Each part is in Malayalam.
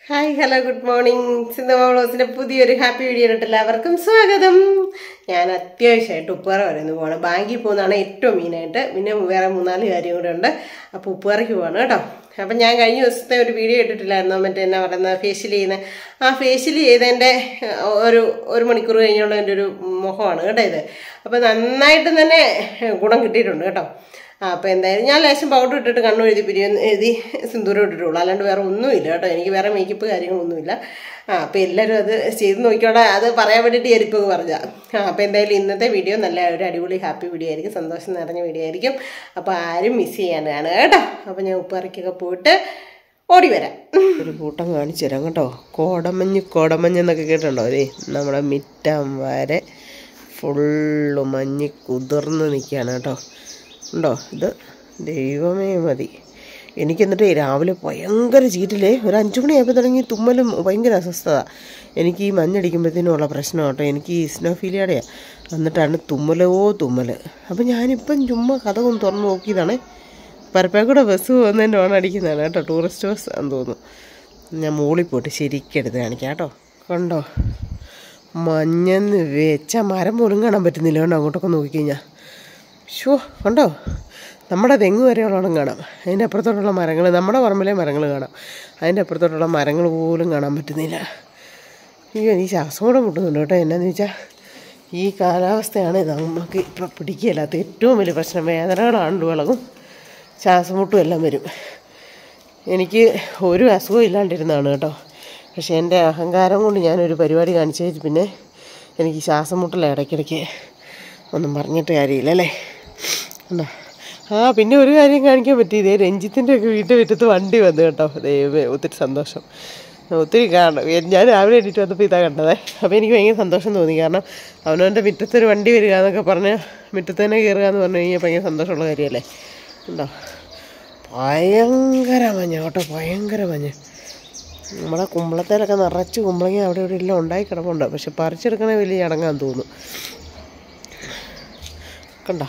ഹായ് ഹലോ ഗുഡ് മോർണിംഗ് സിന്ധമ ബ്ലോസിന്റെ പുതിയൊരു ഹാപ്പി വീഡിയോ ഇട്ട് എല്ലാവർക്കും സ്വാഗതം ഞാൻ അത്യാവശ്യമായിട്ട് ഉപ്പുകറ വരുന്നു പോകണം ബാങ്കിൽ പോകുന്നതാണ് ഏറ്റവും മെയിനായിട്ട് പിന്നെ വേറെ മൂന്നാല് കാര്യം കൂടെ ഉണ്ട് അപ്പോൾ ഉപ്പുകറയ്ക്ക് പോവാണ് കേട്ടോ അപ്പം ഞാൻ കഴിഞ്ഞ ദിവസത്തെ ഒരു വീഡിയോ ഇട്ടിട്ടില്ലായിരുന്നു മറ്റേ എന്നാ പറയുന്നത് ഫേഷ്യൽ ചെയ്യുന്ന ആ ഫേഷ്യൽ ചെയ്തതിൻ്റെ ഒരു ഒരു മണിക്കൂർ കഴിഞ്ഞുള്ള എൻ്റെ ഒരു മുഖമാണ് കേട്ടോ ഇത് അപ്പോൾ നന്നായിട്ട് തന്നെ ഗുണം കിട്ടിയിട്ടുണ്ട് കേട്ടോ ആ അപ്പോൾ എന്തായാലും ഞാൻ ലേശം പൗഡർ ഇട്ടിട്ട് കണ്ണു എഴുതി പിരിയെന്ന് എഴുതി സിന്ദൂരം ഇട്ടിട്ടുള്ളൂ അല്ലാണ്ട് വേറെ ഒന്നുമില്ല കേട്ടോ എനിക്ക് വേറെ മേക്കപ്പ് കാര്യങ്ങളൊന്നുമില്ല ആ അപ്പോൾ എല്ലാവരും അത് ചെയ്ത് നോക്കിയോടെ അത് പറയാൻ വേണ്ടിയിട്ട് ഞാനിപ്പോൾ പറഞ്ഞ ആ അപ്പോൾ എന്തായാലും ഇന്നത്തെ വീഡിയോ നല്ല ഒരു അടിപൊളി ഹാപ്പി വീഡിയോ ആയിരിക്കും സന്തോഷം നിറഞ്ഞ വീഡിയോ ആയിരിക്കും അപ്പോൾ ആരും മിസ് ചെയ്യാനാണ് കേട്ടോ അപ്പോൾ ഞാൻ ഉപ്പറയ്ക്കൊക്കെ പോയിട്ട് ഓടി വരാം ഒരു കൂട്ടം കാണിച്ചു തരാം കേട്ടോ കോടമഞ്ഞ് കോടമഞ്ഞ് എന്നൊക്കെ കേട്ടിട്ടുണ്ടോ അതെ നമ്മുടെ മിറ്റം വരെ ഫുള്ള് മഞ്ഞ് കുതിർന്ന് നിൽക്കുകയാണ് കേട്ടോ ഉണ്ടോ ഇത് ദൈവമേ മതി എനിക്കെന്നിട്ട് രാവിലെ ഭയങ്കര ചീറ്റിലേ ഒരു അഞ്ചു മണിയായപ്പോൾ തുടങ്ങി തുമ്മലും ഭയങ്കര അസ്വസ്ഥത എനിക്ക് ഈ മഞ്ഞടിക്കുമ്പോഴത്തേനും ഉള്ള പ്രശ്നം കേട്ടോ എനിക്ക് ഈ സ്നോഫീലിയയുടെയാണ് എന്നിട്ടാണ് തുമ്മലോ തുമ്മൽ അപ്പം ഞാനിപ്പം ചുമ്മാ കഥ ഒന്ന് തുറന്ന് നോക്കിയതാണേ പരപ്പേക്കൂടെ ബസ് പോകുന്നതിൻ്റെ ഓണം അടിക്കുന്നതാണ് കേട്ടോ ടൂറിസ്റ്റ് ബസ് ആണെന്ന് തോന്നുന്നു ഞാൻ മുകളിൽ പോയിട്ട് ശരിക്കെടുത്ത് കാണിക്കാം കേട്ടോ കണ്ടോ മഞ്ഞെന്ന് വെച്ച മരം പോലും കാണാൻ പറ്റുന്നില്ല കേട്ടോ അങ്ങോട്ടൊക്കെ നോക്കിക്കഴിഞ്ഞാൽ ഷോ കണ്ടോ നമ്മുടെ തെങ്ങ് വരെയുള്ളോണം കാണാം അതിൻ്റെ അപ്പുറത്തോട്ടുള്ള മരങ്ങൾ നമ്മുടെ പറമ്പിലെ മരങ്ങൾ കാണാം അതിൻ്റെ അപ്പുറത്തോട്ടുള്ള മരങ്ങൾ പോലും കാണാൻ പറ്റുന്നില്ല അയ്യോ എനിക്ക് ശ്വാസം കൂടെ മുട്ടുന്നുണ്ട് കേട്ടോ എന്നാന്ന് വെച്ചാൽ ഈ കാലാവസ്ഥയാണ് നമുക്ക് ഇപ്പം പിടിക്കുകയില്ലാത്ത ഏറ്റവും വലിയ പ്രശ്നം വേദനകളാണ്ട് വിളകും ശ്വാസം മുട്ടും എല്ലാം വരും എനിക്ക് ഒരു അസുഖം ഇല്ലാണ്ടിരുന്നതാണ് കേട്ടോ പക്ഷേ എൻ്റെ അഹങ്കാരം കൊണ്ട് ഞാനൊരു പരിപാടി കാണിച്ചു പിന്നെ എനിക്ക് ശ്വാസം മുട്ടല ഇടയ്ക്കിടയ്ക്ക് ഒന്നും പറഞ്ഞിട്ട് കാര്യമില്ല അല്ലേ ഉണ്ടോ ആ പിന്നെ ഒരു കാര്യം കാണിക്കാൻ പറ്റി ഇതേ രഞ്ജിത്തിൻ്റെ ഒക്കെ വീട്ടിൽ വിറ്റത്ത് വണ്ടി വന്നു കേട്ടോ ദൈവമേ ഒത്തിരി സന്തോഷം ഒത്തിരി കാണണം ഞാൻ രാവിലെ എണീറ്റ് വന്നപ്പോൾ ഇതാ കണ്ടതേ അപ്പോൾ എനിക്ക് ഭയങ്കര സന്തോഷം തോന്നി കാരണം അവനവൻ്റെ മുറ്റത്തൊരു വണ്ടി വരിക എന്നൊക്കെ പറഞ്ഞ് മുറ്റത്ത് തന്നെ കയറുക എന്ന് പറഞ്ഞു കഴിഞ്ഞാൽ ഭയങ്കര സന്തോഷമുള്ള കാര്യമല്ലേ ഉണ്ടോ ഭയങ്കര മഞ്ഞ കേട്ടോ ഭയങ്കര മഞ്ഞ് നമ്മുടെ കുമ്പളത്തേലൊക്കെ നിറച്ച് കുമ്പളങ്ങി അവിടെ ഇവിടെ എല്ലാം ഉണ്ടായി കിടപ്പുണ്ട് പക്ഷെ പറിച്ചെടുക്കണേ വലിയ ചടങ്ങാന്ന് തോന്നുന്നു കണ്ടോ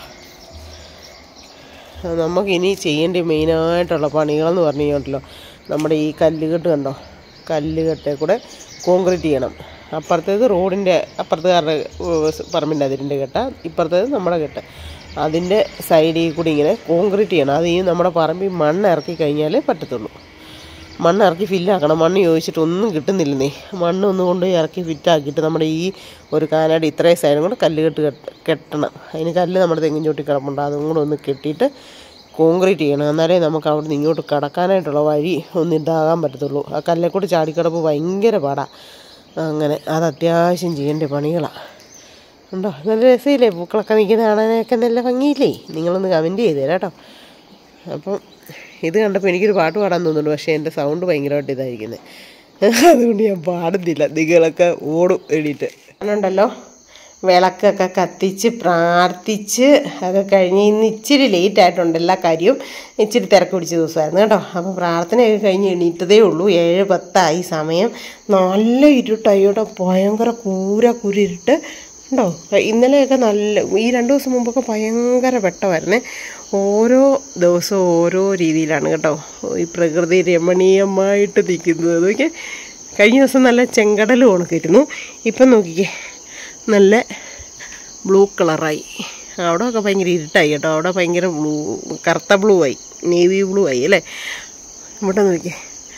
നമുക്ക് ഇനി ചെയ്യേണ്ട മെയിനായിട്ടുള്ള പണികളെന്ന് പറഞ്ഞു കഴിഞ്ഞാൽ നമ്മുടെ ഈ കല്ലുകെട്ട് കണ്ടോ കല്ലുകെട്ടെ കൂടെ കോൺക്രീറ്റ് ചെയ്യണം അപ്പുറത്തേത് റോഡിൻ്റെ അപ്പുറത്തുകാരുടെ പറമ്പിൻ്റെ അതിൻ്റെ കെട്ട ഇപ്പുറത്തേത് നമ്മുടെ കെട്ട് അതിൻ്റെ സൈഡിൽ കൂടി ഇങ്ങനെ കോൺക്രീറ്റ് ചെയ്യണം അത് ഈ നമ്മുടെ പറമ്പിൽ മണ്ണ് ഇറക്കി കഴിഞ്ഞാലേ പറ്റത്തുള്ളൂ മണ്ണ് ഇറക്കി ഫില്ലാക്കണം മണ്ണ് ചോദിച്ചിട്ട് ഒന്നും കിട്ടുന്നില്ലെന്നേ മണ്ണ് ഒന്ന് കൊണ്ട് ഇറക്കി ഫിറ്റാക്കിയിട്ട് നമ്മുടെ ഈ ഒരു കാനാട് ഇത്രയും സൈഡും കൂടെ കല്ല് കെട്ട് കെട്ടണം അതിന് കല്ല് നമ്മുടെ തെങ്ങിൻ ചോട്ടി കിടപ്പുണ്ട് അതും കൂടെ ഒന്ന് കെട്ടിയിട്ട് കോൺക്രീറ്റ് ചെയ്യണം എന്നാലേ നമുക്ക് അവിടെ നിന്ന് ഇങ്ങോട്ട് കടക്കാനായിട്ടുള്ള വഴി ഒന്ന് ഇതാകാൻ പറ്റത്തുള്ളൂ ആ കല്ലേക്കൂടെ ചാടിക്കിടപ്പ് ഭയങ്കര പാടാണ് അങ്ങനെ അത് അത്യാവശ്യം ചെയ്യേണ്ട പണികളാണ് ഉണ്ടോ നല്ല രസമില്ലേ പൂക്കളൊക്കെ നിൽക്കുന്ന കാണാനൊക്കെ നല്ല ഭംഗിയില്ലേ നിങ്ങളൊന്ന് കമൻറ്റ് ചെയ്ത് തരാം കേട്ടോ അപ്പം ഇത് കണ്ടപ്പോൾ എനിക്കൊരു പാട്ട് പാടാൻ തോന്നുന്നു പക്ഷേ എൻ്റെ സൗണ്ട് ഭയങ്കരമായിട്ട് ഇതായിരിക്കുന്നത് അതുകൊണ്ട് ഞാൻ പാടുന്നില്ല നിങ്ങളൊക്കെ ഓടും എണീറ്റ് ഉണ്ടല്ലോ വിളക്കൊക്കെ കത്തിച്ച് പ്രാർത്ഥിച്ച് അത് കഴിഞ്ഞ് ഇന്ന് ഇച്ചിരി ലേറ്റ് ആയിട്ടുണ്ട് എല്ലാ കാര്യവും ഇച്ചിരി തിരക്ക് പിടിച്ച ദിവസമായിരുന്നു കേട്ടോ അപ്പോൾ പ്രാർത്ഥനയൊക്കെ കഴിഞ്ഞ് എണീറ്റതേ ഉള്ളൂ ഏഴ് പത്തായി സമയം നല്ല ഇരുട്ടായി കേട്ടോ ഭയങ്കര കൂര കുരിരുട്ട് ഉണ്ടോ ഇന്നലെയൊക്കെ നല്ല ഈ രണ്ട് ദിവസം മുമ്പൊക്കെ ഭയങ്കര വെട്ടമായിരുന്നേ ഓരോ ദിവസവും ഓരോ രീതിയിലാണ് കേട്ടോ ഈ പ്രകൃതി രമണീയമായിട്ട് നിൽക്കുന്നത് നോക്കിയേ കഴിഞ്ഞ ദിവസം നല്ല ചെങ്കടൽ ഉണക്കിയിരുന്നു ഇപ്പം നോക്കിക്കേ നല്ല ബ്ലൂ കളറായി അവിടെയൊക്കെ ഭയങ്കര ഇരുട്ടായി കേട്ടോ അവിടെ ഭയങ്കര ബ്ലൂ കറുത്ത ബ്ലൂ ആയി നേവി ബ്ലൂ ആയി അല്ലേ ഇവിടെ നോക്കിയേ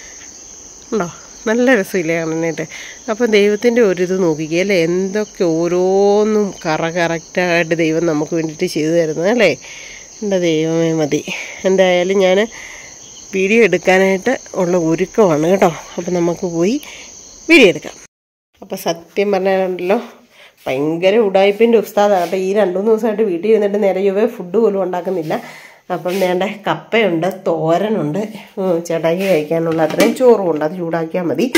ഉണ്ടോ നല്ല രസമില്ലേ കാണാനായിട്ട് അപ്പം ദൈവത്തിൻ്റെ ഒരിത് നോക്കിക്കേ അല്ലേ എന്തൊക്കെ ഓരോന്നും കറ കറക്റ്റായിട്ട് ദൈവം നമുക്ക് വേണ്ടിയിട്ട് ചെയ്തു തരുന്നത് അല്ലേ എൻ്റെ ദൈവമേ മതി എന്തായാലും ഞാൻ വീഡിയോ എടുക്കാനായിട്ട് ഉള്ള ഒരുക്കമാണ് കേട്ടോ അപ്പം നമുക്ക് പോയി വീഡിയോ എടുക്കാം അപ്പം സത്യം പറഞ്ഞാലുണ്ടല്ലോ ഭയങ്കര ഉടായ്പിൻ്റെ ഉസ്താദാണ് കേട്ടോ ഈ രണ്ടു മൂന്ന് ദിവസമായിട്ട് വീട്ടിൽ ഇരുന്നിട്ട് നേരെ ചൊവ്വേ ഫുഡ് പോലും ഉണ്ടാക്കുന്നില്ല അപ്പം വേണ്ട കപ്പയുണ്ട് തോരനുണ്ട് ചേട്ടാക്കി കഴിക്കാനുള്ള അത്രയും ചോറും ഉണ്ട് അത് ചൂടാക്കിയാൽ മതി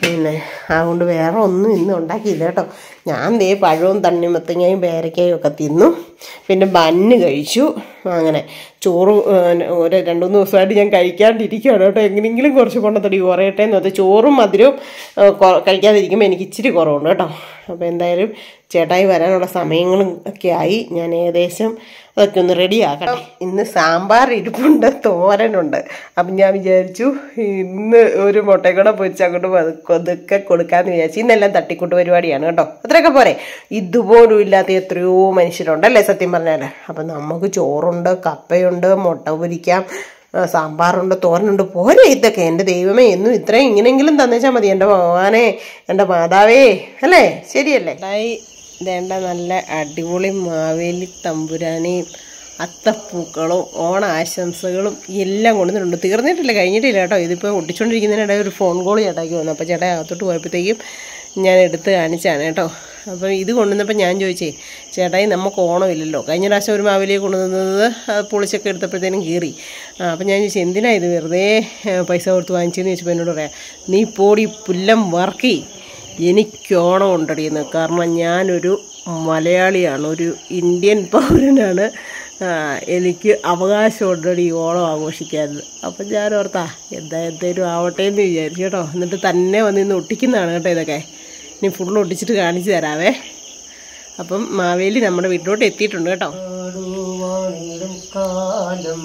പിന്നെ അതുകൊണ്ട് വേറെ ഒന്നും ഇന്ന് ഉണ്ടാക്കിയില്ല കേട്ടോ ഞാൻ ദേ പഴവും തണ്ണിമത്തങ്ങയും പേരയ്ക്കയും ഒക്കെ തിന്നു പിന്നെ ബന്ന് കഴിച്ചു അങ്ങനെ ചോറ് ഏഹ്, ഒരു രണ്ട് മൂന്ന് ദിവസമായിട്ട് ഞാൻ കഴിക്കാണ്ടിരിക്കുകയാണ് കേട്ടോ എങ്ങനെയെങ്കിലും കുറച്ച് കൊണ്ടത്തടി കുറയട്ടെ എന്ന് പറഞ്ഞാൽ ചോറും മധുരവും ഏഹ്, കൊ- കഴിക്കാതിരിക്കുമ്പോൾ എനിക്ക് ഇച്ചിരി കുറവുണ്ട് കേട്ടോ അപ്പോൾ എന്തായാലും ചേട്ടായി വരാനുള്ള സമയങ്ങളും ഒക്കെ ആയി ഞാൻ ഏകദേശം അതൊക്കെ ഒന്ന് റെഡിയാക്കട്ടെ ഇന്ന് സാമ്പാർ ഇരിപ്പുണ്ട് തോരനുണ്ട് അപ്പം ഞാൻ വിചാരിച്ചു ഇന്ന് ഒരു മുട്ടയും കൂടെ പൊരിച്ച് അങ്ങോട്ട് പതുക്കെ ഒതുക്കെ കൊടുക്കാമെന്ന് വിചാരിച്ചു ഇന്നെല്ലാം തട്ടിക്കൂട്ട് പരിപാടിയാണ് കേട്ടോ അത്രയൊക്കെ പോരെ ഇതുപോലും ഇല്ലാത്ത എത്രയോ മനുഷ്യരുണ്ടല്ലേ സത്യം പറഞ്ഞാൽ അപ്പം നമുക്ക് ചോറുണ്ട് കപ്പയുണ്ട് മുട്ട പൊരിക്കാം ആ, സാമ്പാറുണ്ട് തോരനുണ്ട് പോരെ ഇതൊക്കെ എൻ്റെ ദൈവമേ എന്നും ഇത്രയും ഇങ്ങനെയെങ്കിലും തന്നേച്ചാൽ മതി എൻ്റെ ഭഗവാനെ എൻ്റെ മാതാവേ അല്ലേ ശരിയല്ലേ ഉണ്ടായി വേണ്ട നല്ല അടിപൊളി മാവേലി തമ്പുരാനെയും അത്തപ്പൂക്കളും ഓണ ആശംസകളും എല്ലാം കൊണ്ടുവന്നിട്ടുണ്ട് തീർന്നിട്ടില്ല കഴിഞ്ഞിട്ടില്ല കേട്ടോ ഇതിപ്പോൾ ഒട്ടിച്ചുകൊണ്ടിരിക്കുന്നതിനിടെ ഒരു ഫോൺ കോൾ ചേട്ടാക്കി വന്നു അപ്പോൾ ചേട്ടാ അകത്തോട്ട് പോയപ്പോഴത്തേക്കും ഞാൻ എടുത്ത് കാണിച്ചാണ് കേട്ടോ അപ്പം ഇത് കൊണ്ടുവന്നപ്പോൾ ഞാൻ ചോദിച്ചേ ചേട്ടായി നമുക്ക് ഓണമില്ലല്ലോ കഴിഞ്ഞ പ്രാവശ്യം ഒരു മാവേലിയെ കൊണ്ടുവന്നത് അത് പൊളിച്ചൊക്കെ എടുത്തപ്പോഴത്തേനും കീറി ആ അപ്പം ഞാൻ ചോദിച്ചു എന്തിനാ ഇത് വെറുതെ ഏ, പൈസ കൊടുത്ത് വാങ്ങിച്ചതെന്ന് ചോദിച്ചപ്പോൾ എന്നോട് പറയാം നീ പോടി പുല്ലം വർക്കി എനിക്ക് ഓണം ഉണ്ടടിയെന്ന് കാരണം ഞാനൊരു മലയാളിയാണ് ഒരു ഇന്ത്യൻ പൗരനാണ് ആ, എനിക്ക് അവകാശമുണ്ടടി ഈ ഓണം ആഘോഷിക്കാൻ അപ്പം ഞാൻ ഓർത്താ എന്താ എന്തേലും ആവട്ടെ എന്ന് വിചാരിച്ചു കേട്ടോ എന്നിട്ട് തന്നെ വന്ന് ഇന്ന് ഒട്ടിക്കുന്നതാണ് കേട്ടോ ഇതൊക്കെ ഇനി ഫുൾ ഒട്ടിച്ചിട്ട് കാണിച്ചു തരാവേ അപ്പം മാവേലി നമ്മുടെ വീട്ടിലോട്ട് എത്തിയിട്ടുണ്ട് കേട്ടോ പാടുവാണിടും കാലം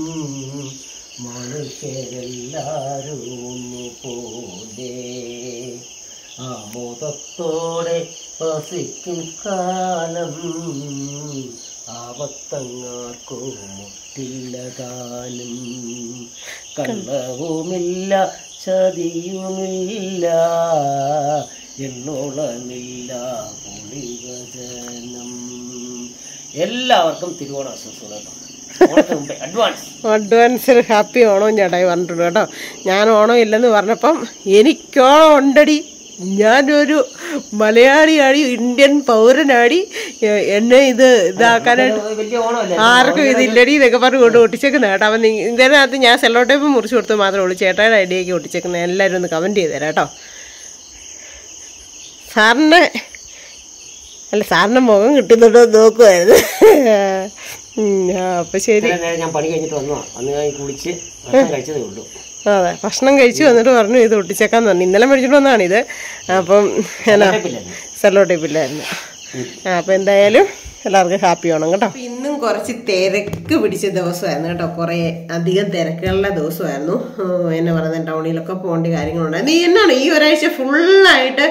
മനുഷ്യരെല്ലാരും പോലെ ആമോദത്തോടെ വസിക്കും കാലം ആപത്തങ്ങാർക്കോ മുട്ടില്ലതാനും കള്ളവുമില്ല ചതിയുമില്ല എന്നോളമില്ല പുളിവചനം എല്ലാവർക്കും തിരുവോണ ആശംസകൾ കേട്ടോ ഓണത്തിന് മുമ്പേ അഡ്വാൻസ് അഡ്വാൻസ് ഹാപ്പി ഓണവും ചേട്ടായി പറഞ്ഞിട്ടുണ്ട് കേട്ടോ ഞാൻ ഓണം ഇല്ലെന്ന് പറഞ്ഞപ്പം എനിക്കോണം ഉണ്ടടി ഞാനൊരു മലയാളിയാടി ഇന്ത്യൻ പൗരനാടി എ- എന്നെ ഇത് ഇതാക്കാനായിട്ട് വലിയ ഓണമല്ലേ ആർക്കും ഇതില്ലടി എന്നൊക്കെ പറഞ്ഞ് കൊണ്ട് ഒട്ടിച്ചേക്കുന്ന കേട്ടോ അപ്പം നി- ഇതിനകത്ത് ഞാൻ സെല്ലോ ടേപ്പ് മുറിച്ച് കൊടുത്ത് മാത്രമേ ഉള്ളൂ ചേട്ടായുടെ ഐഡിയയ്ക്ക് ഒട്ടിച്ചേക്കുന്നത് എല്ലാവരും ഒന്ന് കമൻറ്റ് ചെയ്ത് തരാം കേട്ടോ സാറിന് അല്ല സാറിൻ്റെ മുഖം കിട്ടുന്നുണ്ടോ എന്ന് നോക്കുമായിരുന്നു ഉം, ആ, അപ്പം ശരി ഇത്രയും നേരം ഞാൻ പണി കഴിഞ്ഞിട്ട് വന്നോ അന്ന് ഞാൻ കുളിച്ച് ഭക്ഷണം കഴിച്ചതേ ഉള്ളൂ അതെ ഭക്ഷണം കഴിച്ചു വന്നിട്ട് പറഞ്ഞു ഇത് ഒട്ടിച്ചേക്കാൻ പറഞ്ഞു ഇന്നലെ മേടിച്ചിട്ട് വന്നതാണിത് അപ്പം എന്നാ കുഴപ്പമില്ലായിരുന്നു. സെല്ലോ ടൈപ്പില്ലായിരുന്നു ആ അപ്പം എന്തായാലും എല്ലാവർക്കും ഹാപ്പി ആവണം കേട്ടോ ഇന്നും കുറച്ച് തിരക്ക് പിടിച്ച ദിവസമായിരുന്നു കേട്ടോ കുറേ അധികം തിരക്കുകളുടെ ദിവസമായിരുന്നു ഉം, എന്നെ പറയുന്നത് ടൗണിലൊക്കെ പോകേണ്ട കാര്യങ്ങളുണ്ടായിരുന്നു ഈ എന്നാണ് ഈ ഒരാഴ്ച ഫുള്ളായിട്ട്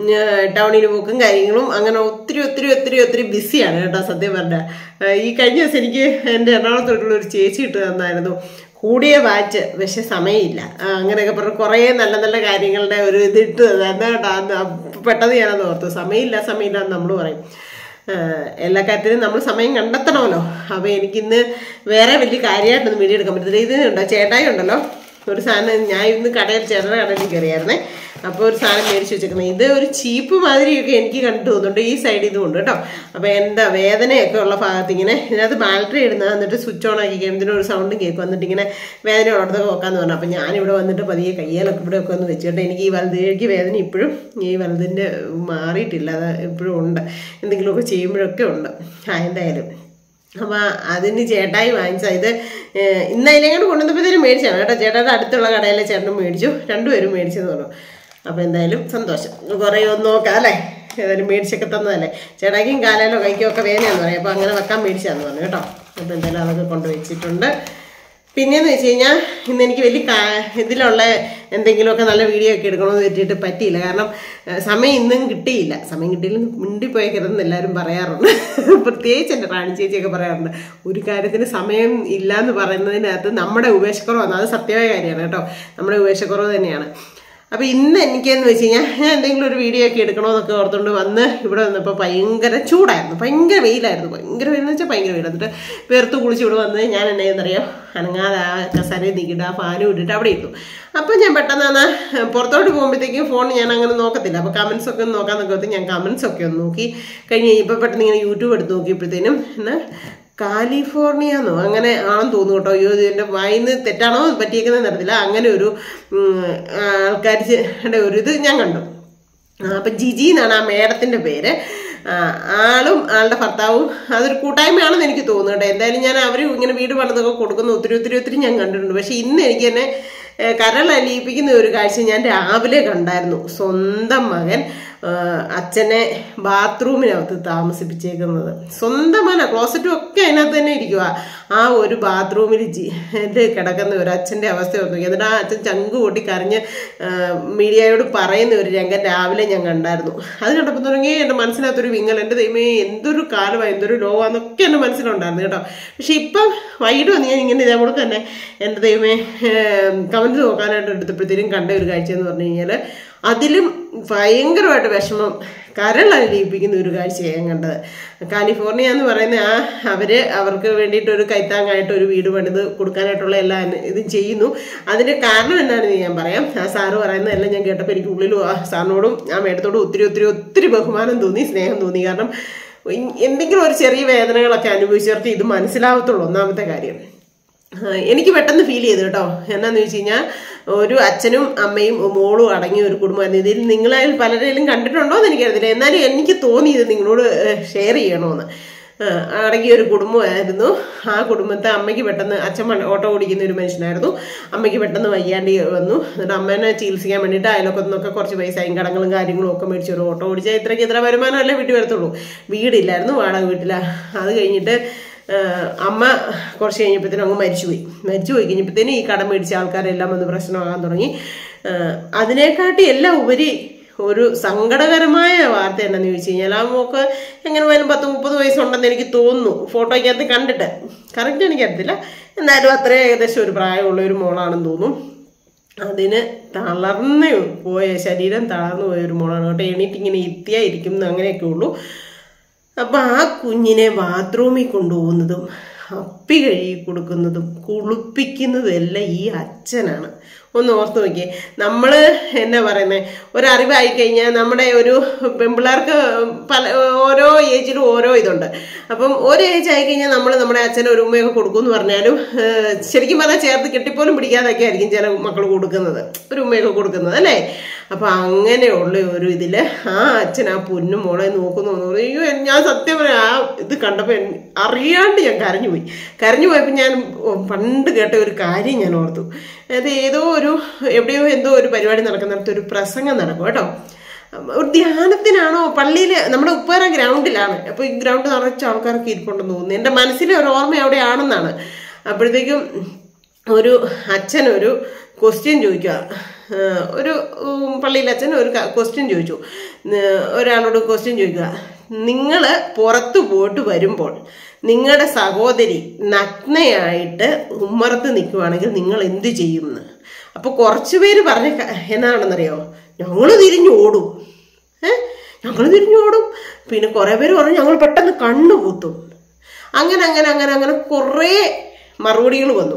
ടൗണിൽ പോക്കും കാര്യങ്ങളും അങ്ങനെ ഒത്തിരി ഒത്തിരി ഒത്തിരി ഒത്തിരി ബിസിയാണ് കേട്ടോ സത്യം പറഞ്ഞാൽ ഈ കഴിഞ്ഞ ദിവസം എനിക്ക് എൻ്റെ എറണാകുളത്തോട്ടുള്ള ഒരു ചേച്ചി ഇട്ട് തന്നായിരുന്നു കൂടിയ വാച്ച് പക്ഷെ സമയമില്ല ആ, അങ്ങനെയൊക്കെ പറഞ്ഞ് കുറേ നല്ല നല്ല കാര്യങ്ങളുടെ ഒരു ഇത് ഇട്ട് തന്നായിരുന്നു കേട്ടോ അന്ന് അപ്പൊ പെട്ടെന്ന് ഞാനത് ഓർത്തു സമയമില്ല സമയമില്ല എന്ന് നമ്മൾ പറയും ആ, എല്ലാ കാര്യത്തിനും നമ്മൾ സമയം കണ്ടെത്തണമല്ലോ അപ്പോൾ എനിക്കിന്ന് വേറെ വലിയ കാര്യമായിട്ടൊന്നും വീഡിയോ എടുക്കാൻ പറ്റത്തില്ല ഇത് ഉണ്ടോ ചേട്ടായി ഉണ്ടല്ലോ ഒരു സാധനം ഞാൻ ഇന്ന് കടയിൽ ചേട്ടൻ്റെ കടയിൽ കയറിയായിരുന്നേ അപ്പോൾ ഒരു സാധനം മേടിച്ച് വെച്ചേക്കുന്നത് ഇത് ഒരു ചീപ്പ് മാതിരിയൊക്കെ എനിക്ക് കണ്ടു തോന്നുന്നുണ്ട് ഈ സൈഡിൽ ഇതും ഉണ്ട് കേട്ടോ അപ്പോൾ എന്താ വേദനയൊക്കെ ഉള്ള ഭാഗത്ത് ഇങ്ങനെ ഇതിനകത്ത് ബാറ്ററി ഇടുന്നത് എന്നിട്ട് സ്വിച്ച് ഓൺ ആക്കി കഴിയുമ്പോൾ ഒരു സൗണ്ടും കേൾക്കും എന്നിട്ട് ഇങ്ങനെ വേദന ഉള്ളടത്തൊക്കെ നോക്കാന്ന് പറഞ്ഞു അപ്പോൾ ഞാനിവിടെ വന്നിട്ട് പതിയെ കയ്യാലൊക്കെ ഇവിടെ ഒക്കെ ഒന്ന് വെച്ചിട്ട് എനിക്ക് ഈ വലതുകൈക്ക് വേദന ഇപ്പോഴും ഈ വലതിൻ്റെ മാറിയിട്ടില്ല അത് ഇപ്പോഴും ഉണ്ട് എന്തെങ്കിലുമൊക്കെ ചെയ്യുമ്പോഴൊക്കെ ഉണ്ട് ആ എന്തായാലും അപ്പോൾ അതിന് ചേട്ടായി വാങ്ങിച്ച ഇത് ഏഹ്, ഇന്ന് അതിനെങ്ങോട്ട് കൊണ്ടുവന്നപ്പോഴത്തേനും മേടിച്ചാണ് കേട്ടോ ചേട്ടായുടെ അടുത്തുള്ള കടയിലെ ചേട്ടനും മേടിച്ചു രണ്ടുപേരും മേടിച്ചെന്ന് പറഞ്ഞു അപ്പോൾ എന്തായാലും സന്തോഷം കുറേ ഒന്ന് നോക്കാം അല്ലേ ഏതായാലും മേടിച്ചൊക്കെ തന്നതല്ലേ ചേട്ടായിക്കും കാലയിലോ കൈക്കോ ഒക്കെ വേദനയാന്ന് പറയും അപ്പോൾ അങ്ങനെ വെക്കാൻ മേടിച്ചാന്ന് പറഞ്ഞു കേട്ടോ അപ്പോൾ എന്തായാലും അതൊക്കെ കൊണ്ടുവച്ചിട്ടുണ്ട് പിന്നെയെന്ന് വെച്ച് കഴിഞ്ഞാൽ ഇന്ന് എനിക്ക് വലിയ കാ- ഇതിലുള്ള എന്തെങ്കിലുമൊക്കെ നല്ല വീഡിയോ ഒക്കെ എടുക്കണമെന്ന് വെച്ചിട്ട് പറ്റിയില്ല കാരണം ഏഹ്, സമയം ഇന്നും കിട്ടിയില്ല സമയം കിട്ടിയില്ല മിണ്ടിപ്പോയേക്കരുതെന്ന് എല്ലാവരും പറയാറുണ്ട് പ്രത്യേകിച്ച് എൻ്റെ റാണി ചേച്ചിയൊക്കെ പറയാറുണ്ട് ഒരു കാര്യത്തിന് സമയം ഇല്ല എന്ന് പറയുന്നതിനകത്ത് നമ്മുടെ ഉപേക്ഷക്കുറവാണ് അത് സത്യമായ കാര്യമാണ് കേട്ടോ നമ്മുടെ ഉപേക്ഷക്കുറവ് തന്നെയാണ് അപ്പോൾ ഇന്ന് എനിക്കെന്ന് വെച്ച് കഴിഞ്ഞാൽ ഞാൻ എന്തെങ്കിലും ഒരു വീഡിയോ ഒക്കെ എടുക്കണമെന്നൊക്കെ ഓർത്തുകൊണ്ട് വന്ന് ഇവിടെ വന്നപ്പോൾ ഭയങ്കര ചൂടായിരുന്നു ഭയങ്കര വെയിലായിരുന്നു ഭയങ്കര വെയിലെന്ന് വെച്ചാൽ ഭയങ്കര വെയിൽ എന്നിട്ട് വേർത്ത് കുളിച്ച് ഇവിടെ വന്ന് ഞാൻ എന്നെ എന്നറിയാം അനങ്ങാതെ ആ കസരയിൽ നിൽക്കിട്ട് ആ ഫാനും ഇട്ടിട്ട് അവിടെ ഇരുന്നു അപ്പോൾ ഞാൻ പെട്ടെന്ന് എന്നാൽ പുറത്തോട്ട് പോകുമ്പോഴത്തേക്കും ഫോൺ ഞാൻ അങ്ങനെ നോക്കത്തില്ല അപ്പോൾ കമൻസ് ഒക്കെ ഒന്ന് നോക്കാൻ നോക്കി ഞാൻ കമൻസ് ഒക്കെ ഒന്ന് നോക്കി കഴിഞ്ഞ് ഇപ്പോൾ പെട്ടെന്ന് ഇങ്ങനെ യൂട്യൂബ് എടുത്ത് നോക്കിയപ്പോഴത്തേനും എന്നാൽ കാലിഫോർണിയ എന്നോ അങ്ങനെ ആണെന്ന് തോന്നുന്നു കേട്ടോ അയ്യോ ഇതിൻ്റെ വായിന്ന് തെറ്റാണോ പറ്റിയേക്കുന്നത് നടത്തില്ല അങ്ങനെ ഒരു ആൾക്കാരുടെ ഒരു ഇത് ഞാൻ കണ്ടു ആ, അപ്പൊ ജിജി എന്നാണ് ആ മേഡത്തിന്റെ പേര് ആ, ആളും ആളുടെ ഭർത്താവും അതൊരു കൂട്ടായ്മയാണെന്ന് എനിക്ക് തോന്നുന്നു കേട്ടോ എന്തായാലും ഞാൻ അവർ ഇങ്ങനെ വീട് പണിതൊക്കെ കൊടുക്കുന്ന ഒത്തിരി ഒത്തിരി ഒത്തിരി ഞാൻ കണ്ടിട്ടുണ്ട് പക്ഷെ ഇന്ന് എനിക്ക് തന്നെ ഏ, കരളലിയിപ്പിക്കുന്ന ഒരു കാഴ്ച ഞാൻ രാവിലെ കണ്ടായിരുന്നു സ്വന്തം മകൻ ആ, അച്ഛനെ ബാത്റൂമിനകത്ത് താമസിപ്പിച്ചേക്കുന്നത് സ്വന്തം മന ക്ലോസറ്റും ഒക്കെ അതിനകത്ത് തന്നെ ഇരിക്കുക ആ ഒരു ബാത്റൂമിൽ ജി ഇത് കിടക്കുന്ന ഒരു അച്ഛൻ്റെ അവസ്ഥ ഒന്ന് നോക്കി എന്നിട്ട് ആ അച്ഛൻ ചങ്ക് പൊട്ടി കരഞ്ഞ് ആ, മീഡിയയോട് പറയുന്ന ഒരു രംഗം രാവിലെ ഞാൻ കണ്ടായിരുന്നു അത് കണ്ടപ്പോൾ തുടങ്ങി എൻ്റെ മനസ്സിനകത്തൊരു വിങ്ങൽ എൻ്റെ ദൈവമേ എന്തൊരു കാലമാണ് എന്തൊരു ലോകമാണെന്നൊക്കെ എൻ്റെ മനസ്സിലുണ്ടായിരുന്നു കേട്ടോ പക്ഷെ ഇപ്പം വൈകിട്ട് വന്ന് ഞാൻ ഇങ്ങനെ ഇതേപോലെ തന്നെ എൻ്റെ ദൈവമേ കമൻറ്റ് നോക്കാനായിട്ട് എടുത്തപ്പോഴത്തേനും കണ്ട ഒരു കാഴ്ച എന്ന് പറഞ്ഞു കഴിഞ്ഞാൽ അതിലും ഭയങ്കരമായിട്ട് വിഷമം കരളലിയിപ്പിക്കുന്ന ഒരു കാഴ്ചയാണ് ഞാൻ കണ്ടത് കാലിഫോർണിയ എന്ന് പറയുന്ന ആ അവര് അവർക്ക് വേണ്ടിയിട്ട് ഒരു കൈത്താങ്ങായിട്ട് ഒരു വീട് പണിത് കൊടുക്കാനായിട്ടുള്ള എല്ലാ ഇതും ചെയ്യുന്നു അതിന്റെ കാരണം എന്താണെന്ന് ഞാൻ പറയാം ആ സാറ് പറയുന്നതെല്ലാം ഞാൻ കേട്ടപ്പോൾ എനിക്ക് ഉള്ളിലും ആ സാറിനോടും ആ മേഡത്തോടും ഒത്തിരി ഒത്തിരി ഒത്തിരി ബഹുമാനം തോന്നി സ്നേഹം തോന്നി കാരണം ഇ- എന്തെങ്കിലും ഒരു ചെറിയ വേദനകളൊക്കെ അനുഭവിച്ചവർക്ക് ഇത് മനസ്സിലാവത്തുള്ളൂ ഒന്നാമത്തെ കാര്യം ആ, എനിക്ക് പെട്ടെന്ന് ഫീൽ ചെയ്തു കേട്ടോ എന്നാന്ന് വെച്ച് കഴിഞ്ഞാൽ ഒരു അച്ഛനും അമ്മയും മോളും അടങ്ങിയ ഒരു കുടുംബമായിരുന്നു ഇതിൽ നിങ്ങളായാൽ പലരെയും കണ്ടിട്ടുണ്ടോ എന്ന് എനിക്കറിയത്തില്ല എന്നാലും എനിക്ക് തോന്നി ഇത് നിങ്ങളോട് ഷെയർ ചെയ്യണമെന്ന് ആ, അടങ്ങിയ ഒരു കുടുംബമായിരുന്നു ആ കുടുംബത്തെ അമ്മയ്ക്ക് പെട്ടെന്ന് അച്ഛൻ വണ്ടി- ഓട്ടോ ഓടിക്കുന്ന ഒരു മനുഷ്യനായിരുന്നു അമ്മയ്ക്ക് പെട്ടെന്ന് വയ്യാണ്ടി വന്നു എന്നിട്ട് അമ്മേനെ ചികിത്സിക്കാൻ വേണ്ടിയിട്ട് അയലൊക്കത്തു നിന്നൊക്കെ കുറച്ച് പൈസയും കടങ്ങളും കാര്യങ്ങളും ഒക്കെ മേടിച്ച് ഒരു ഓട്ടോ ഓടിച്ചാൽ ഇത്രയ്ക്ക് ഇത്ര വരുമാനമല്ലേ വീട്ടിൽ വരത്തുള്ളൂ വീടില്ലായിരുന്നു വാടക വീട്ടിലാണ് അത് കഴിഞ്ഞിട്ട് ആഹ് അമ്മ കുറച്ച് കഴിഞ്ഞപ്പോഴത്തേനും അങ്ങ് മരിച്ചുപോയി മരിച്ചുപോയി കഴിഞ്ഞപ്പോഴത്തേനും ഈ കടം മേടിച്ച ആൾക്കാരെല്ലാം വന്ന് പ്രശ്നമാകാൻ തുടങ്ങി ആഹ് അതിനെക്കാട്ടി എല്ലാം ഉപരി ഒരു സങ്കടകരമായ വാർത്ത എന്താണെന്ന് ചോദിച്ചു കഴിഞ്ഞാൽ ആ മോക്ക് എങ്ങനെ പോയാലും പത്ത് മുപ്പത് വയസ്സുണ്ടെന്ന് എനിക്ക് തോന്നുന്നു ഫോട്ടോയ്ക്കകത്ത് കണ്ടിട്ട് കറക്റ്റ് എനിക്കറിയത്തില്ല എന്നാലും അത്രയും ഏകദേശം ഒരു പ്രായമുള്ള ഒരു മോളാണെന്ന് തോന്നുന്നു അതിന് തളർന്ന് പോയ ശരീരം തളർന്നു പോയ ഒരു മോളാണ് കേട്ടോ എണീറ്റ് ഇങ്ങനെ ഇരുത്തിയാ ഇരിക്കുന്നു അങ്ങനെയൊക്കെ ഉള്ളൂ അപ്പൊ ആ കുഞ്ഞിനെ ബാത്റൂമിൽ കൊണ്ടുപോകുന്നതും അപ്പി കഴുകി കൊടുക്കുന്നതും കുളിപ്പിക്കുന്നതും എല്ലാം ഈ അച്ഛനാണ് ഒന്ന് ഓർത്ത് നോക്കിയേ നമ്മള് എന്നാ പറയുന്നത് ഒരറിവായി കഴിഞ്ഞാൽ നമ്മുടെ ഒരു പെൺപിള്ളേർക്ക് പല ഓരോ ഏജിലും ഓരോ ഇതുണ്ട് അപ്പം ഒരു ഏജ് ആയി കഴിഞ്ഞാൽ നമ്മൾ നമ്മുടെ അച്ഛന് ഒരു ഉമ്മയൊക്കെ കൊടുക്കും എന്ന് പറഞ്ഞാലും ഏഹ്, ശരിക്കും പറഞ്ഞാൽ ചേർത്ത് കെട്ടിപ്പോലും പിടിക്കാതൊക്കെ ആയിരിക്കും ചില മക്കൾ കൊടുക്കുന്നത് ഒരു ഉമ്മയൊക്കെ കൊടുക്കുന്നത് അല്ലേ അപ്പൊ അങ്ങനെയുള്ള ഒരു ഇതില് ആ അച്ഛൻ ആ പൊന്നും മോളെ നോക്കുന്നു എന്ന് പറഞ്ഞു. അയ്യോ ഞാൻ സത്യം പറയാം ആ ഇത് കണ്ടപ്പോ എൻ- അറിയാണ്ട് ഞാൻ കരഞ്ഞു പോയി കരഞ്ഞു പോയപ്പോൾ ഞാൻ ഓ, പണ്ട് കേട്ട ഒരു കാര്യം ഞാൻ ഓർത്തു അത് ഏതോ ഒരു എവിടെയോ എന്തോ ഒരു പരിപാടി നടക്കുന്നിടത്ത് ഒരു പ്രസംഗം നടക്കും കേട്ടോ ഒരു ധ്യാനത്തിനാണോ പള്ളിയിൽ നമ്മുടെ ഉപ്പേറ ഗ്രൗണ്ടിലാണ് അപ്പൊ ഈ ഗ്രൗണ്ട് നിറച്ച ആൾക്കാരൊക്കെ ഇരിപ്പുണ്ടെന്ന് തോന്നുന്നു എൻ്റെ മനസ്സിലെ ഒരു ഓർമ്മ അവിടെയാണെന്നാണ് അപ്പോഴത്തേക്കും ഒരു അച്ഛൻ ഒരു ക്വസ്റ്റ്യൻ ചോദിക്കുക ഏഹ് ഒരു ഉം, പള്ളിയിലെ അച്ഛൻ ഒരു ക്വസ്റ്റ്യൻ ചോദിച്ചു ഏഹ് ഒരാളോട് ക്വസ്റ്റ്യൻ ചോദിക്കുക നിങ്ങൾ പുറത്തു പോയിട്ട് വരുമ്പോൾ നിങ്ങളുടെ സഹോദരി നഗ്നയായിട്ട് ഉമ്മറത്ത് നിൽക്കുവാണെങ്കിൽ നിങ്ങൾ എന്ത് ചെയ്യുമെന്ന് അപ്പൊ കുറച്ചു പേര് പറഞ്ഞ ക- എന്നാണെന്നറിയോ ഞങ്ങൾ തിരിഞ്ഞു ഓടും ഏഹ് ഞങ്ങൾ തിരിഞ്ഞു ഓടും പിന്നെ കുറെ പേര് പറഞ്ഞു ഞങ്ങൾ പെട്ടെന്ന് കണ്ണു കൂത്തും അങ്ങനെ അങ്ങനെ അങ്ങനെ അങ്ങനെ കുറേ മറുപടികൾ വന്നു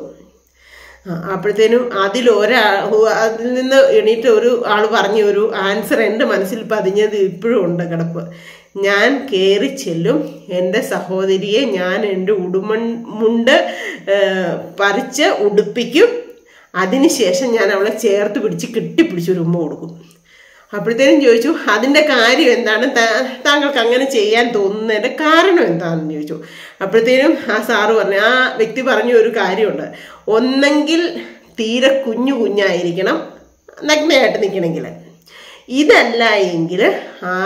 ആ, അപ്പോഴത്തേനും അതിലൊരാ ഹു- അതിൽ നിന്ന് എണീറ്റ് ഒരു ആൾ പറഞ്ഞ ഒരു ആൻസർ എൻ്റെ മനസ്സിൽ പതിഞ്ഞത് ഇപ്പോഴും ഉണ്ട് കിടപ്പ് ഞാൻ കയറി ചെല്ലും എൻ്റെ സഹോദരിയെ ഞാൻ എൻ്റെ ഉടുമൺ മുണ്ട് ഏ, പറിച്ച് ഉടുപ്പിക്കും അതിനുശേഷം ഞാൻ അവളെ ചേർത്ത് പിടിച്ച് കെട്ടിപ്പിടിച്ച് ഒരു ഉമ്മ കൊടുക്കും അപ്പോഴത്തേനും ചോദിച്ചു അതിന്റെ കാര്യം എന്താണ് താ- താങ്കൾക്ക് അങ്ങനെ ചെയ്യാൻ തോന്നുന്നതിന്റെ കാരണം എന്താണെന്ന് ചോദിച്ചു അപ്പോഴത്തേനും ആ സാറ് പറഞ്ഞു ആ വ്യക്തി പറഞ്ഞ ഒരു കാര്യമുണ്ട് ഒന്നെങ്കിൽ തീരെ കുഞ്ഞു കുഞ്ഞായിരിക്കണം നഗ്നയായിട്ട് നിൽക്കണമെങ്കിൽ ഇതല്ല എങ്കിൽ ആ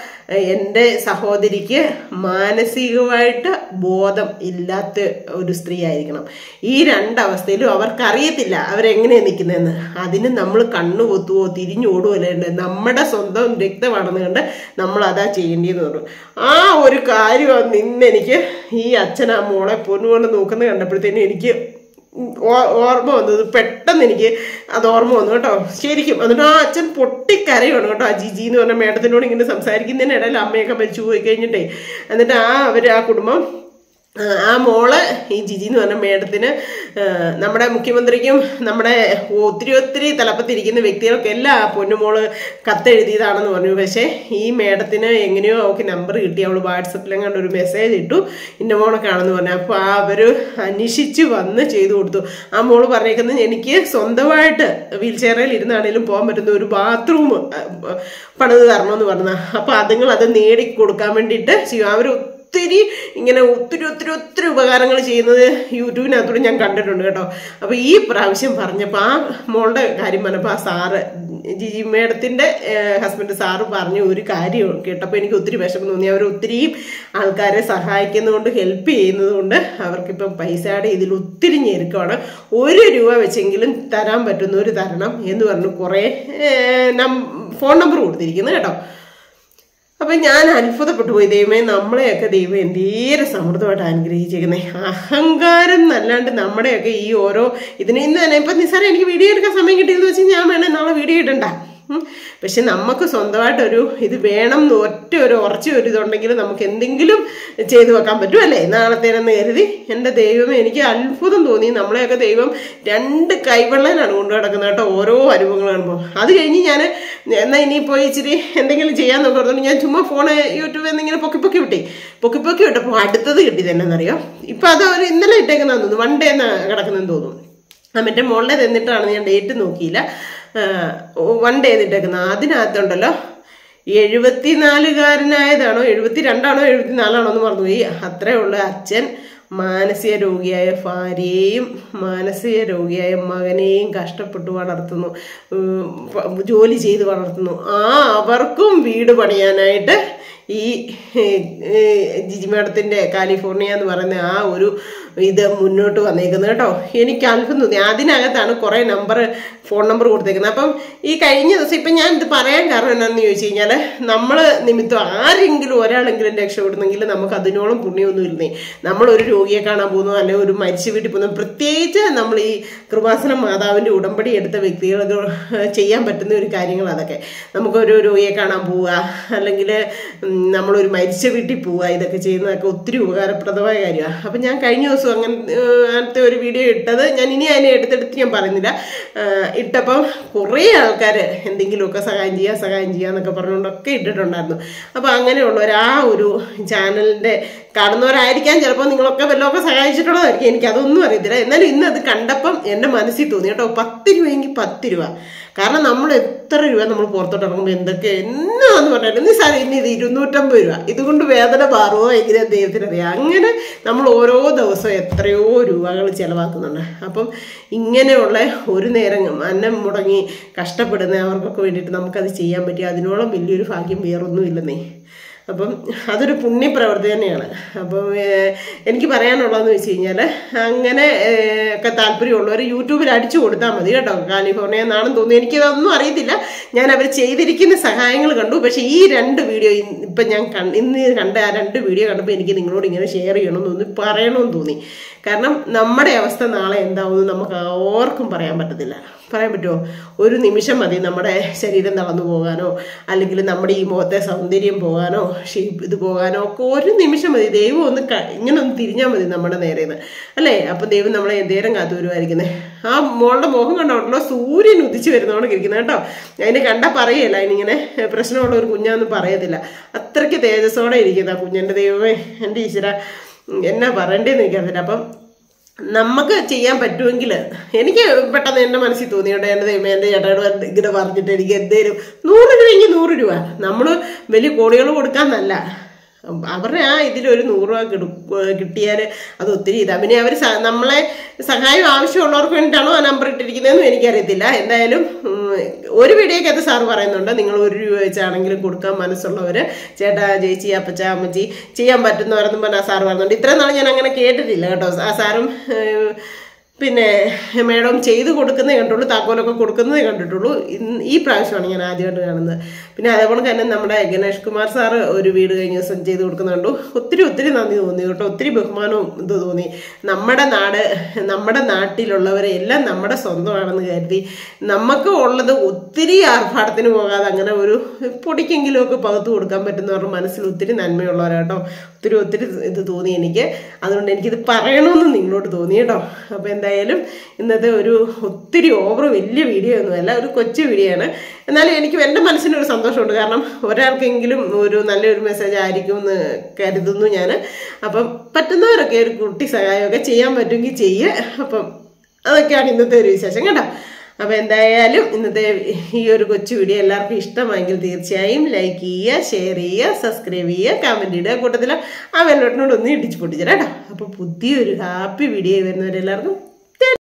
എൻ്റെ സഹോദരിക്ക് മാനസികമായിട്ട് ബോധം ഇല്ലാത്ത ഒരു സ്ത്രീ ആയിരിക്കണം ഈ രണ്ടവസ്ഥയിലും അവർക്കറിയത്തില്ല അവരെങ്ങനെയാണ് നിൽക്കുന്നതെന്ന് അതിന് നമ്മൾ കണ്ണു പൊത്തുവോ തിരിഞ്ഞോടുവോ അല്ലേണ്ട നമ്മുടെ സ്വന്തം രക്തമാണെന്ന് കണ്ട് നമ്മൾ അതാ ചെയ്യേണ്ടിയെന്ന് പറഞ്ഞു ആ ഒരു കാര്യമാണ് നിന്നെനിക്ക് ഈ അച്ഛൻ ആ മോളെ പൊന്നുകൊണ്ട് നോക്കുന്നത് കണ്ടപ്പോഴത്തേനും എനിക്ക് ഓ- ഓർമ്മ വന്നത് പെട്ടെന്ന് എനിക്ക് അത് ഓർമ്മ വന്നു കേട്ടോ ശരിക്കും എന്നിട്ട് ആ അച്ഛൻ പൊട്ടിക്കരയാണ് കേട്ടോ ആ ജിജി എന്ന് പറഞ്ഞ മേഡത്തിനോട് ഇങ്ങനെ സംസാരിക്കുന്നതിനിടയിൽ അമ്മയൊക്കെ മരിച്ചു പോയി കഴിഞ്ഞിട്ടേ എന്നിട്ട് ആ അവർ ആ കുടുംബം ആ, ആ മോള് ഈ ജിജി എന്ന് പറഞ്ഞ മേഡത്തിന് ആ, നമ്മുടെ മുഖ്യമന്ത്രിക്കും നമ്മുടെ ഒത്തിരി ഒത്തിരി തലപ്പത്തിരിക്കുന്ന വ്യക്തികൾക്കെല്ലാം ആ പൊന്നുമോള് കത്തെഴുതിയതാണെന്ന് പറഞ്ഞു പക്ഷേ ഈ മേഡത്തിന് എങ്ങനെയോ അവൾക്ക് നമ്പർ കിട്ടി അവൾ വാട്സപ്പിലും കണ്ട് ഒരു മെസ്സേജ് ഇട്ടു ഇന്ന മോളൊക്കെയാണെന്ന് പറഞ്ഞു അപ്പോൾ ആ അവർ അന്വേഷിച്ച് വന്ന് ചെയ്തു കൊടുത്തു ആ മോള് പറഞ്ഞേക്കുന്നത് എനിക്ക് സ്വന്തമായിട്ട് വീൽ ചെയറിൽ ഇരുന്നാണേലും പോകാൻ പറ്റുന്ന ഒരു ബാത്റൂം പണിത് തരണമെന്ന് പറഞ്ഞ അപ്പോൾ അതുങ്ങൾ അത് നേടിക്കൊടുക്കാൻ വേണ്ടിയിട്ട് ചെയ്യും അവർ ഒത്തിരി ഇങ്ങനെ ഒത്തിരി ഒത്തിരി ഒത്തിരി ഉപകാരങ്ങൾ ചെയ്യുന്നത് യൂട്യൂബിനകത്തൂടെ ഞാൻ കണ്ടിട്ടുണ്ട് കേട്ടോ അപ്പോൾ ഈ പ്രാവശ്യം പറഞ്ഞപ്പോൾ ആ മോളുടെ കാര്യം പറഞ്ഞപ്പോൾ ആ സാറ് ജിജി മേഡത്തിൻ്റെ ഹസ്ബൻഡ് സാറ് പറഞ്ഞ ഒരു കാര്യം കേട്ടപ്പോൾ എനിക്ക് ഒത്തിരി വിഷമം തോന്നി അവർ ഒത്തിരിയും ആൾക്കാരെ സഹായിക്കുന്നതുകൊണ്ട് ഹെൽപ്പ് ചെയ്യുന്നതുകൊണ്ട് അവർക്കിപ്പം പൈസയുടെ ഇതിൽ ഒത്തിരി ഞെരുക്കമാണ് ഒരു രൂപ വെച്ചെങ്കിലും തരാൻ പറ്റുന്ന ഒരു തരണം എന്ന് പറഞ്ഞു കുറേ ഫോൺ നമ്പർ കൊടുത്തിരിക്കുന്നു കേട്ടോ അപ്പൊ ഞാൻ അത്ഭുതപ്പെട്ടു പോയി ദൈവമേ നമ്മളെയൊക്കെ ദൈവം എന്തേരം സമൃദ്ധമായിട്ട് അനുഗ്രഹിച്ചേക്കുന്നേ അഹങ്കാരം എന്നല്ലാണ്ട് നമ്മുടെയൊക്കെ ഈ ഓരോ ഇതിന് ഇന്ന് തന്നെ ഇപ്പൊ നിസ്സാരം എനിക്ക് വീഡിയോ എടുക്കാൻ സമയം കിട്ടിയെന്ന് വെച്ചാൽ ഞാൻ വേണേ നാളെ വീഡിയോ ഇടണ്ട ഉം. പക്ഷെ നമുക്ക് സ്വന്തമായിട്ടൊരു ഇത് വേണം എന്ന് ഒറ്റ ഒരു ഉറച്ച ഒരു ഇതുണ്ടെങ്കിൽ നമുക്ക് എന്തെങ്കിലും ചെയ്തു വെക്കാൻ പറ്റും അല്ലേ നാളത്തേനെന്ന് കരുതി എൻ്റെ ദൈവമേ എനിക്ക് അത്ഭുതം തോന്നി നമ്മളെയൊക്കെ ദൈവം രണ്ട് കൈവെള്ളനാണ് കൊണ്ടു കിടക്കുന്നത് കേട്ടോ ഓരോ അനുഭവങ്ങൾ കാണുമ്പോൾ അത് കഴിഞ്ഞ് ഞാൻ എന്നാൽ ഇനിയിപ്പോൾ ഇച്ചിരി എന്തെങ്കിലും ചെയ്യാൻ നോക്കുന്നുണ്ട് ഞാൻ ചുമ്മാ ഫോണ് യൂട്യൂബിൽ നിന്ന് ഇങ്ങനെ പൊക്കി പൊക്കി വിട്ടേ പൊക്കി പൊക്കി വിട്ടപ്പോൾ അടുത്തത് കിട്ടി തന്നെ എന്നറിയോ ഇപ്പം അത് അവർ ഇന്നലെ ഇട്ടേക്കുന്നതെന്ന് തോന്നുന്നു വൺ ഡേ എന്നാ കിടക്കുന്നതെന്ന് തോന്നുന്നു ആ മറ്റേ മുകളിൽ തന്നിട്ടാണ് ഞാൻ ഡേറ്റ് നോക്കിയില്ല വൺ ഡേ എന്നിട്ടേക്കുന്നത് അതിനകത്തുണ്ടല്ലോ എഴുപത്തിനാലുകാരനായതാണോ എഴുപത്തി രണ്ടാണോ എഴുപത്തിനാലാണോ എന്ന് മറന്നുപോയി അത്രേ ഉള്ളു അച്ഛൻ മാനസിക രോഗിയായ ഭാര്യയെയും മാനസിക രോഗിയായ മകനെയും കഷ്ടപ്പെട്ട് വളർത്തുന്നു ഉം, പ- ജോലി ചെയ്ത് വളർത്തുന്നു ആ അവർക്കും വീട് പണിയാനായിട്ട് ഈ ജിജി മേഡത്തിൻ്റെ കാലിഫോർണിയ എന്ന് പറയുന്ന ആ ഒരു ഇത് മുന്നോട്ട് വന്നേക്കുന്നത് കേട്ടോ എനിക്ക് അത്ഭുതം തോന്നി അതിനകത്താണ് കുറേ നമ്പർ ഫോൺ നമ്പർ കൊടുത്തേക്കുന്നത് അപ്പം ഈ കഴിഞ്ഞ ദിവസം ഇപ്പം ഞാൻ ഇത് പറയാൻ കാരണം എന്താണെന്ന് ചോദിച്ചു കഴിഞ്ഞാൽ നമ്മൾ നിമിത്തം ആരെങ്കിലും ഒരാളെങ്കിലും രക്ഷപ്പെടുന്നെങ്കിൽ നമുക്ക് അതിനോളം പുണ്യമൊന്നും ഇല്ലേ നമ്മൾ ഒരു രോഗിയെ കാണാൻ പോകുന്നു അല്ലെങ്കിൽ ഒരു മരിച്ച വീട്ടിൽ പോകുന്നു പ്രത്യേകിച്ച് നമ്മൾ ഈ കൃപാസന മാതാവിൻ്റെ ഉടമ്പടി എടുത്ത വ്യക്തികൾക്ക് ചെയ്യാൻ പറ്റുന്ന ഒരു കാര്യങ്ങൾ അതൊക്കെ നമുക്കൊരു രോഗിയെ കാണാൻ പോവുക അല്ലെങ്കിൽ നമ്മളൊരു മരിച്ച വീട്ടിൽ പോവുക ഇതൊക്കെ ചെയ്യുന്നതൊക്കെ ഒത്തിരി ഉപകാരപ്രദമായ കാര്യമാണ് അപ്പം ഞാൻ കഴിഞ്ഞ ദിവസം അങ്ങനെ ഏഹ്, അങ്ങനത്തെ ഒരു വീഡിയോ ഇട്ടത് ഞാൻ ഇനി അതിനെ എടുത്തെടുത്ത് ഞാൻ പറയുന്നില്ല ഏഹ്, ഇട്ടപ്പം കുറേ ആൾക്കാർ എന്തെങ്കിലുമൊക്കെ സഹായം ചെയ്യുക സഹായം ചെയ്യുക എന്നൊക്കെ പറഞ്ഞുകൊണ്ടൊക്കെ ഇട്ടിട്ടുണ്ടായിരുന്നു അപ്പോൾ അങ്ങനെയുള്ളവർ ആ ഒരു ചാനലിൻ്റെ കാണുന്നവരായിരിക്കാം ചിലപ്പോൾ നിങ്ങളൊക്കെ വല്ലതൊക്കെ സഹായിച്ചിട്ടുള്ളതായിരിക്കും എനിക്ക് അതൊന്നും അറിയത്തില്ല എന്നാലും ഇന്ന് അത് കണ്ടപ്പം എൻ്റെ മനസ്സിൽ തോന്നി കേട്ടോ പത്ത് രൂപയെങ്കിൽ പത്ത് രൂപ കാരണം നമ്മൾ എത്ര രൂപ നമ്മൾ പുറത്തോട്ട് ഇറങ്ങുമ്പോൾ എന്തൊക്കെ എന്നാന്ന് പറഞ്ഞാലും നിസ്സാരം ഇനി ഇത് ഇരുന്നൂറ്റമ്പത് രൂപ ഇതുകൊണ്ട് വേദന മാറുമോ എങ്ങനെ ദൈവത്തിന് അറിയാം അങ്ങനെ നമ്മൾ ഓരോ ദിവസവും എത്രയോ രൂപകൾ ചിലവാക്കുന്നുണ്ട് അപ്പം ഇങ്ങനെയുള്ള ഒരു നേരം അന്നം മുടങ്ങി കഷ്ടപ്പെടുന്ന അവർക്കൊക്കെ വേണ്ടിയിട്ട് നമുക്കത് ചെയ്യാൻ പറ്റി അതിനോളം വലിയൊരു ഭാഗ്യം വേറൊന്നും ഇല്ലെന്നേ അപ്പം അതൊരു പുണ്യപ്രവൃത്തി തന്നെയാണ് അപ്പം ഏഹ്, എനിക്ക് പറയാനുള്ളതെന്ന് വെച്ച് കഴിഞ്ഞാൽ അങ്ങനെ ഏഹ്, ഒക്കെ താല്പര്യമുള്ളവർ യൂട്യൂബിൽ അടിച്ചു കൊടുത്താൽ മതി കേട്ടോ കാലിഫോർണിയ എന്നാണെന്ന് തോന്നുന്നു എനിക്കതൊന്നും അറിയത്തില്ല ഞാൻ അവർ ചെയ്തിരിക്കുന്ന സഹായങ്ങൾ കണ്ടു പക്ഷേ ഈ രണ്ട് വീഡിയോ ഇപ്പം ഞാൻ കണ്ട് ഇന്ന് കണ്ട ആ രണ്ട് വീഡിയോ കണ്ടപ്പോൾ എനിക്ക് നിങ്ങളോട് ഇങ്ങനെ ഷെയർ ചെയ്യണമെന്ന് തോന്നി പറയണമെന്ന് തോന്നി കാരണം നമ്മുടെ അവസ്ഥ നാളെ എന്താവുമെന്ന് നമുക്ക് ആർക്കും പറയാൻ പറ്റത്തില്ല പറയാൻ പറ്റുമോ ഒരു നിമിഷം മതി നമ്മുടെ ശരീരം തളർന്നു പോകാനോ അല്ലെങ്കിൽ നമ്മുടെ ഈ മുഖത്തെ സൗന്ദര്യം പോകാനോ ഷേപ്പ് ഇത് പോകാനോ ഒക്കെ ഒരു നിമിഷം മതി ദൈവം ഒന്ന് ക- ഇങ്ങനെ ഒന്ന് തിരിഞ്ഞാൽ മതി നമ്മുടെ നേരെന്ന് അല്ലേ അപ്പം ദൈവം നമ്മളെ എന്തേരം കാത്തു വരുമായിരിക്കുന്നത് ആ മോളുടെ മുഖം കണ്ടോണ്ടല്ലോ സൂര്യൻ ഉദിച്ചു വരുന്നോണ്ട് ഇരിക്കുന്നത് കേട്ടോ അതിനെ കണ്ടാൽ പറയല്ല അതിനിങ്ങനെ പ്രശ്നമുള്ള ഒരു കുഞ്ഞാന്ന് പറയത്തില്ല അത്രയ്ക്ക് തേജസ്സോടെ ഇരിക്കുന്ന ആ കുഞ്ഞിൻ്റെ ദൈവമേ എൻ്റെ ഈശ്വര എന്നാ പറയണ്ടേന്ന് എനിക്കറിയില്ല അപ്പം നമുക്ക് ചെയ്യാൻ പറ്റുമെങ്കിൽ എനിക്ക് പെട്ടെന്ന് എൻ്റെ മനസ്സിൽ തോന്നിയോട്ടെ എൻ്റെ ദൈവമേ എൻ്റെ ചേട്ടനോട് വന്ന് ഇങ്ങനെ പറഞ്ഞിട്ട് എനിക്ക് എന്തേലും നൂറ് രൂപയെങ്കിൽ നൂറ് രൂപ നമ്മൾ വലിയ കോടികൾ കൊടുക്കാന്നല്ല അവരുടെ ആ ഇതിലൊരു നൂറ് രൂപ കിടു- കിട്ടിയാൽ അത് ഒത്തിരി ഇതാ പിന്നെ അവർ നമ്മളെ സഹായം ആവശ്യമുള്ളവർക്ക് വേണ്ടിയിട്ടാണോ ആ നമ്പർ ഇട്ടിരിക്കുന്നതെന്നും എനിക്കറിയത്തില്ല എന്തായാലും ഉം, ഒരു വീഡിയോക്കകത്ത് സാറ് പറയുന്നുണ്ട് നിങ്ങൾ ഒരു രൂപ വെച്ചാണെങ്കിലും കൊടുക്കാൻ മനസ്സുള്ളവർ ചേട്ടാ ചേച്ചി അപ്പച്ച അമ്മച്ചി ചെയ്യാൻ പറ്റുന്നവരെന്നും പറഞ്ഞാൽ സാറ് പറയുന്നുണ്ട് ഇത്രയും നാൾ ഞാൻ അങ്ങനെ കേട്ടിട്ടില്ല കേട്ടോ ആ സാറും ഏഹ്, പിന്നെ മേഡം ചെയ്ത് കൊടുക്കുന്നേ കണ്ടുള്ളൂ താക്കോലൊക്കെ കൊടുക്കുന്നതേ കണ്ടിട്ടുള്ളൂ ഇന്ന് ഈ പ്രാവശ്യമാണ് ഞാൻ ആദ്യമായിട്ട് കാണുന്നത് പിന്നെ അതേപോലെ തന്നെ നമ്മുടെ ഗണേഷ് കുമാർ സാറ് ഒരു വീട് കഴിഞ്ഞ ദിവസം ചെയ്ത് കൊടുക്കുന്നുണ്ടു ഒത്തിരി ഒത്തിരി നന്ദി തോന്നി കേട്ടോ ഒത്തിരി ബഹുമാനവും ഇത് തോന്നി നമ്മുടെ നാട് നമ്മുടെ നാട്ടിലുള്ളവരെ എല്ലാം നമ്മുടെ സ്വന്തമാണെന്ന് കരുതി നമുക്ക് ഉള്ളത് ഒത്തിരി ആർഭാടത്തിന് പോകാതെ അങ്ങനെ ഒരു പൊടിക്കെങ്കിലും ഒക്കെ പകുത്തു കൊടുക്കാൻ പറ്റുന്നവരുടെ മനസ്സിൽ ഒത്തിരി നന്മയുള്ളവരാട്ടോ ഒത്തിരി ഒത്തിരി ഇത് തോന്നി എനിക്ക് അതുകൊണ്ട് എനിക്കിത് പറയണമെന്ന് നിങ്ങളോട് തോന്നി കേട്ടോ അപ്പോൾ എന്തായാലും ഇന്നത്തെ ഒരു ഒത്തിരി ഓവർ വലിയ വീഡിയോ ഒന്നുമല്ല ഒരു കൊച്ചു വീഡിയോ ആണ് എന്നാലും എനിക്ക് എൻ്റെ മനസ്സിനൊരു സന്തോഷമുണ്ട് കാരണം ഒരാൾക്കെങ്കിലും ഒരു നല്ലൊരു മെസ്സേജ് ആയിരിക്കും എന്ന് കരുതുന്നു ഞാൻ അപ്പം പറ്റുന്നവരൊക്കെ ഒരു കുട്ടി സഹായമൊക്കെ ചെയ്യാൻ പറ്റുമെങ്കിൽ ചെയ്യുക അപ്പം അതൊക്കെയാണ് ഇന്നത്തെ ഒരു വിശേഷം കേട്ടോ അപ്പോൾ എന്തായാലും ഇന്നത്തെ ഈ ഒരു കൊച്ചു വീഡിയോ എല്ലാവർക്കും ഇഷ്ടമായെങ്കിൽ തീർച്ചയായും ലൈക്ക് ചെയ്യുക ഷെയർ ചെയ്യുക സബ്സ്ക്രൈബ് ചെയ്യുക കമൻറ്റ് ഇടുക കൂട്ടത്തിൽ ആ വെല്ലോട്ടിനോട് ഒന്ന് ഇടിച്ച് പൊട്ടിച്ചേരാം കേട്ടോ അപ്പോൾ പുതിയൊരു ഹാപ്പി വീഡിയോ വരുന്നവരെല്ലാവർക്കും